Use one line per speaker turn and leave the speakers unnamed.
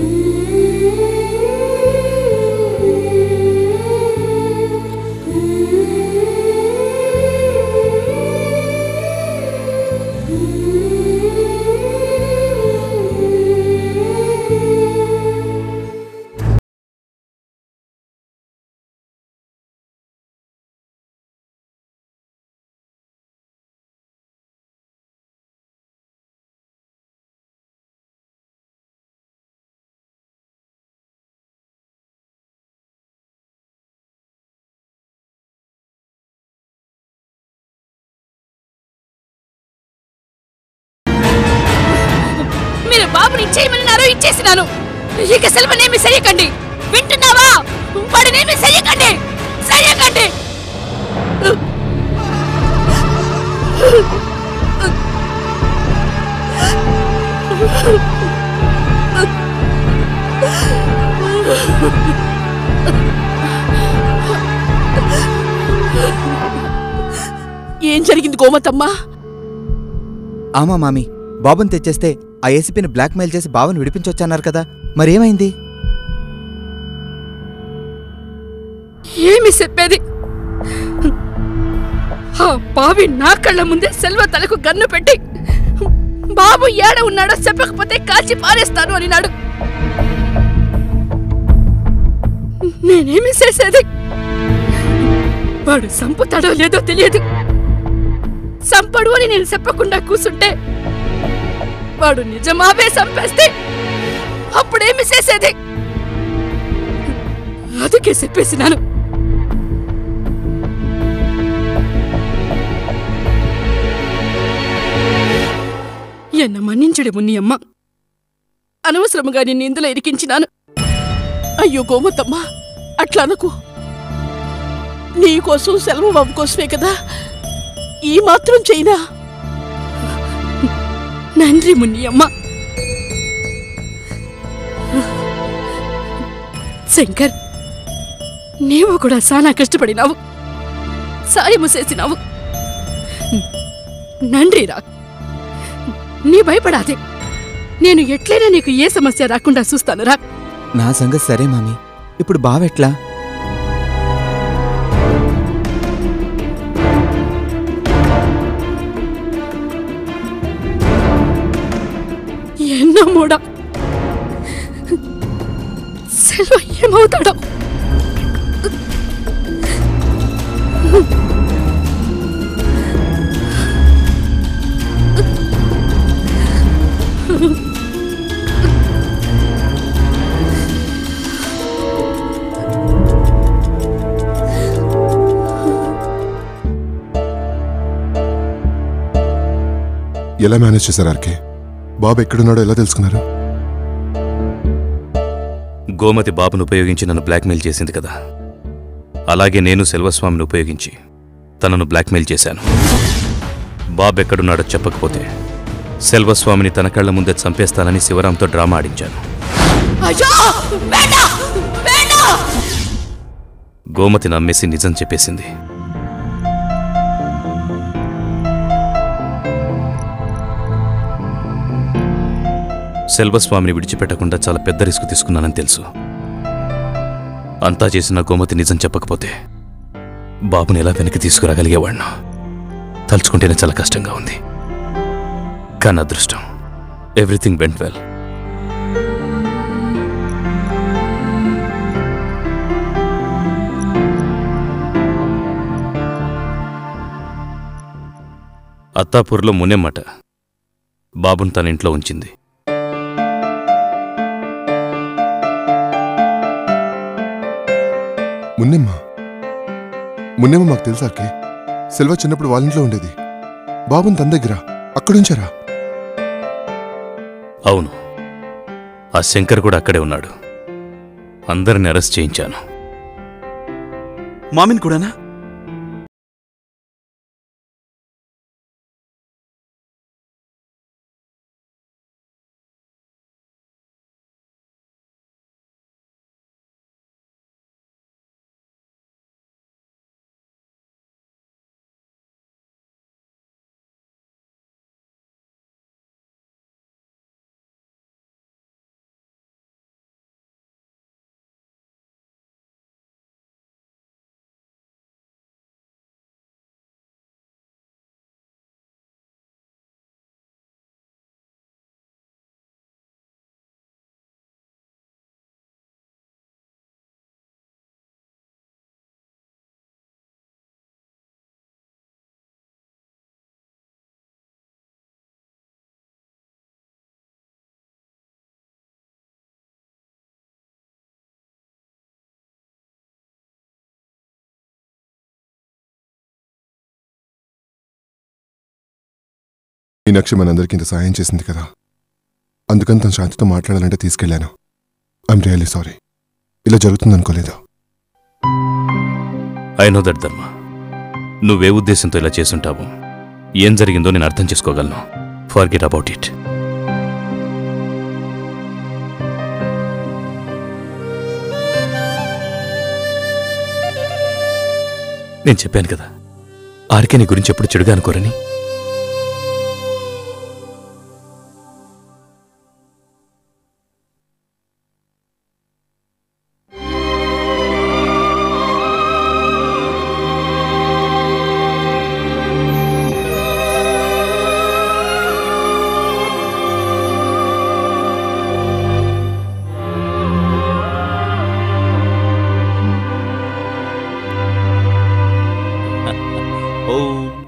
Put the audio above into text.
మీరు బాబుని ఇచ్చేయమన్నారు ఇచ్చేసినాను ఇక సెలవునేమి చెయ్యకండి వింటున్నావా వాడినేమి చెయ్యకండి చెయ్యకండి ఏం జరిగింది గోమతమ్మా
ఆమా మామి బాబుని తెచ్చేస్తే ఆ ఏసీపీని బ్లాక్మెయిల్ చేసి బాబుని విడిపించొచ్చన్నారు కదా మరేమైంది
ఏమి చెప్పేది ఆ బావి నా కళ్ళ ముందే సెల్వ తలకు గన్ను పెట్టి బాబు ఏడ ఉన్నాడో చెప్పకపోతే కాల్చి పారేస్తాను అనినాడు నేనేమి చేసేది వాడు సంపుతాడో లేదో తెలియదు సంపడు అని నేను చెప్పకుండా కూసుంటే వాడు నిజమావే చంపేస్తే అప్పుడేమి చేసేది అందుకే చెప్పేసినాను ఎన్న మన్నించుడే మునియమ్మ అనవసరముగా నిన్ను ఇందులో ఇరికించినాను అయ్యో గోమతమ్మ అట్లా అనకు నీకోసం సెలవు బాబు కోసమే కదా ఈ మాత్రం చైనా నండ్రి మునియమ్మ శంకర్ నీవు కూడా చాలా కష్టపడినావు సాయము చేసినావు నండ్రిరా నీ భయపడాదే నేను ఎట్లయినా నీకు ఏ సమస్య రాకుండా చూస్తాను రా
నా సంగతి సరే మామి ఇప్పుడు బావెట్లా
ఎన్నో మూడా సెల్వ ఏమవుతాడో
ఎలా మేనేజ్ చేశారు ఆర్కే బాబు ఎక్కడున్నాడో ఎలా తెలుసుకున్నారు
గోమతి బాబును ఉపయోగించి నన్ను బ్లాక్మెయిల్ చేసింది కదా అలాగే నేను సెల్వస్వామిని ఉపయోగించి తనను బ్లాక్మెయిల్ చేశాను బాబు ఎక్కడున్నాడో చెప్పకపోతే సెల్వస్వామిని తన కళ్ళ ముందే చంపేస్తానని శివరాంతో డ్రామా ఆడించాను
అయ్యో వేండా వేండా
గోమతి నమ్మేసి నిజం చెప్పేసింది సెల్వస్వామిని విడిచిపెట్టకుండా చాలా పెద్ద రిస్క్ తీసుకున్నానని తెలుసు అంతా చేసిన గోమతి నిజం చెప్పకపోతే బాబుని ఎలా వెనక్కి తీసుకురాగలిగేవాడిను తలుచుకుంటేనే చాలా కష్టంగా ఉంది కానీ అదృష్టం ఎవ్రీథింగ్ వెంట్ వెల్ అత్తాపూర్లో మునెమ్మట బాబును తన ఇంట్లో ఉంచింది
మున్నెమ్మ మున్నెమ్మ మాకు తెలుసా ఆర్కే సెల్వ చిన్నప్పుడు వాళ్ళ ఇంట్లో ఉండేది బాబుని తన దగ్గర అక్కడుంచారా
అవును ఆ శంకర్ కూడా అక్కడే ఉన్నాడు అందరిని అరెస్ట్ చేయించాను
మామిన్ కూడానా
మీనాక్షి మనందరికీ ఇంత సాయం చేసింది కదా అందుకని తన శాంతితో మాట్లాడాలంటే తీసుకెళ్ళాను ఐఎమ్ రియల్లీ సారీ ఇలా జరుగుతుందనుకోలేదు
ఐ నో దట్ ధర్మ నువ్వే ఉద్దేశంతో ఇలా చేసుంటావు ఏం జరిగిందో నేను అర్థం చేసుకోగలను ఫర్గెట్ అబౌట్ ఇట్ నేను చెప్పాను కదా ఆర్కే నీ గురించి ఎప్పుడు చెడుగా అనుకోరని ఓ